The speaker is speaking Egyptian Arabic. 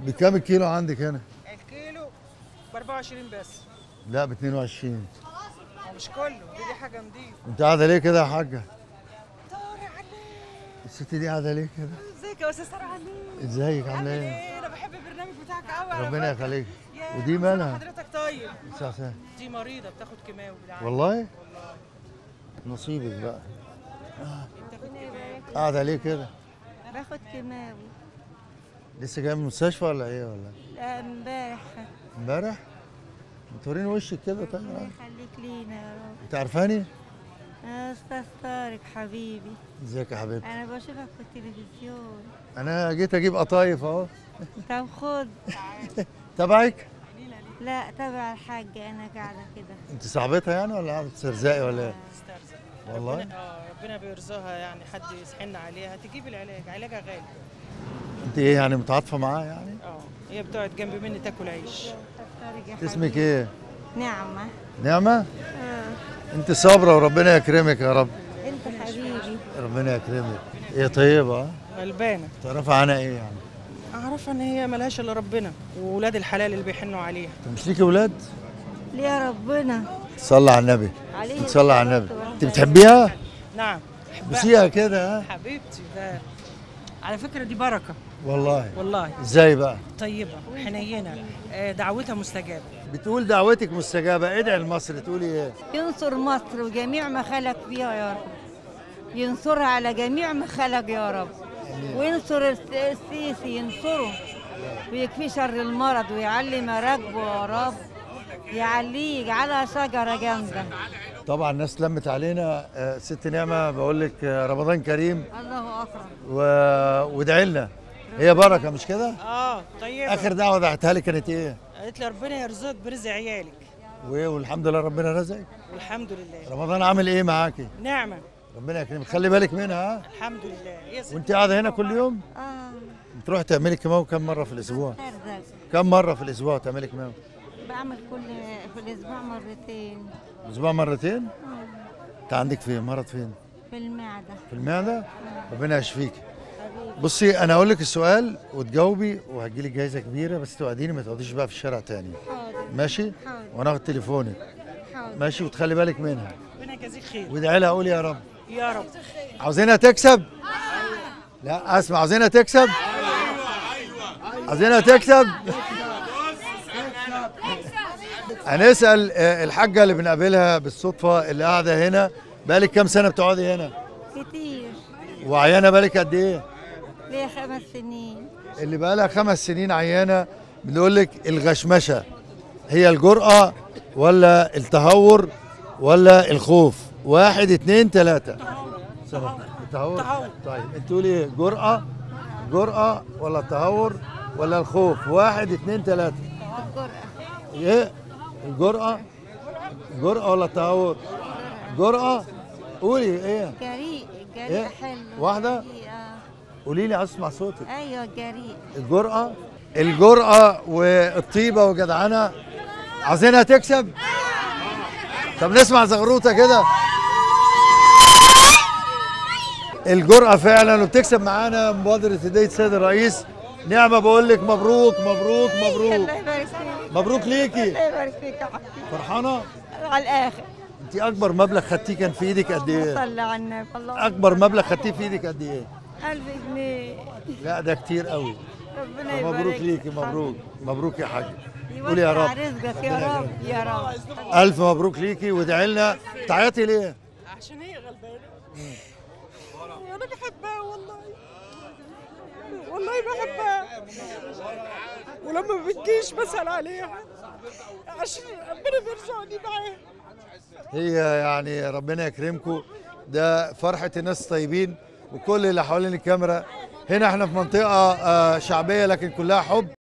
بكام الكيلو عندك هنا؟ الكيلو ب 24 بس لا ب 22 هو مش كله دي, دي حاجه نضيفه انت قاعده ليه كده يا حاجه؟ طارق عليك الست دي قاعده ليه كده؟ ازيك يا استاذ ساره عليك ازيك عامل عامله ايه؟ ايه انا بحب البرنامج بتاعك قوي على ربنا فكرة. يخليك يا ودي مالها؟ حضرتك طيب الساعة ساعة. دي مريضه بتاخد كيماوي بالعافيه والله والله نصيبك بقى بتاخد كيماوي قاعده ليه كده؟ باخد كيماوي لسه جايه من المستشفى ولا ايه ولا؟ لا امبارح امبارح؟ بتوريني وشك كده طيب الله يخليك لينا يا رب انت عارفاني؟ انا استاذ طارق حبيبي ازيك يا حبيبتي؟ انا بشوفك في التلفزيون انا جيت اجيب قطايف اهو طب خد تبعك؟ لا تبع الحاجة انا قاعدة كده انت صاحبتها يعني ولا قاعده تسترزقي ولا ايه؟ استرزق والله؟ ربنا اه ربنا بيرزقها يعني حد يسحن عليها تجيب العلاج علاجها غالي انت ايه يعني متعاطفه معاه يعني؟ اه هي بتقعد جنب مني تاكل عيش أستاذ طارق يا اسمك حبيبي. ايه؟ نعمة نعمة؟ آه. انت صابرة وربنا يكرمك يا رب انت حبيبي ربنا يكرمك ايه طيبة ها؟ غلبانه تعرفي عنها ايه يعني؟ اعرف ان هي ملهاش الا ربنا وولاد الحلال اللي بيحنوا عليها انت مش ليكي ولاد؟ ليه ربنا صلى على النبي عليه صلى على النبي الصلاة انت بتحبيها؟ نعم بحبها بوسيها كده ها؟ حبيبتي ده على فكره دي بركه والله والله ازاي بقى؟ طيبه حنينه آه، دعوتها مستجابه بتقول دعوتك مستجابة ادعي لمصر تقولي ايه؟ ينصر مصر وجميع ما خلق فيها يا رب ينصرها على جميع ما خلق يا رب وينصر الس- السيسي ينصره ويكفي شر المرض ويعلي مراكبه يا رب يعليه يجعلها شجرة جامدة طبعا الناس لمت علينا آه، ست نعمة بقول لك آه، رمضان كريم الله أكبر و... وادعي لنا هي بركة مش كده؟ اه طيبه اخر دعوة دعتها لي كانت ايه؟ قالت لي ربنا يرزقك برزق عيالك وايه والحمد لله ربنا رزقك والحمد لله رمضان عامل ايه معاكي؟ نعمه ربنا يكرمك خلي بالك منها ها؟ الحمد لله يا ستي وانت قاعده هنا كل يوم آه بتروحي تعملي كيماوي كم مره في الاسبوع ترزق كم مره في الاسبوع تعملي كيماوي بعمل كل في الأسبوع مرتين الاسبوع مرتين انت عندك فين مرض فين في المعدة في المعده ربنا يشفيك بصي انا هقول لك السؤال وتجاوبي وهتجيلي جايزه كبيره بس توعديني ما تقعديش بقى في الشارع تاني حاضر ماشي حاضر وانا هاخد تليفونك حاضر ماشي وتخلي بالك منها ربنا يجازيك خير وادعي لها قولي يا رب يا رب عاوزينها تكسب لا اسمع عاوزينها تكسب عاوزينها تكسب هنسال آه، الحاجه اللي بنقابلها بالصدفه اللي قاعده هنا بقالك كام سنه بتقعدي هنا كتير وعيانه بالك قد ايه ليه خمس سنين اللي بقالها خمس سنين عيانه بنقول لك الغشمشه هي الجرأة ولا التهور ولا الخوف واحد اتنين تلاتة سلام. التهور التهور. طيب انت تقولي ايه جرأة جرأة ولا التهور ولا الخوف واحد اتنين تلاتة الجرأة ايه الجرأة جرأة ولا التهور جرأة قولي ايه جريء إيه؟ جريء حلو واحدة؟ جريء، آه. قولي لي عايز اسمع صوتك ايوه جريء الجرأة الجرأة والطيبة والجدعنة عايزينها تكسب طب نسمع زغروطة كده الجرأة فعلا وبتكسب معانا مبادرة هدية السيد الرئيس نعمة بقول لك مبروك مبروك مبروك الله يبارك فيك مبروك ليكي الله يبارك فيك يا حبيبي فرحانة على الاخر انت اكبر مبلغ خدتيه كان في ايدك قد ايه صلى على النبي الله اكبر مبلغ خدتيه في ايدك قد ايه 1000 جنيه لا ده كتير قوي ربنا يبارك مبروك ليكي مبروك مبروك يا حاج قولي يا يوسع رب رزقك يا رب يا رب الف مبروك ليكي وادعي لنا تعيطي ليه عشان هي غلبانه وانا بحبها والله والله بحبها ولما ما بتجيش بسأل عليها عشان ربنا بيرزقني معاها هي يعني ربنا يكرمكم ده فرحة الناس الطيبين وكل اللي حوالين الكاميرا هنا احنا في منطقة آه، شعبية لكن كلها حب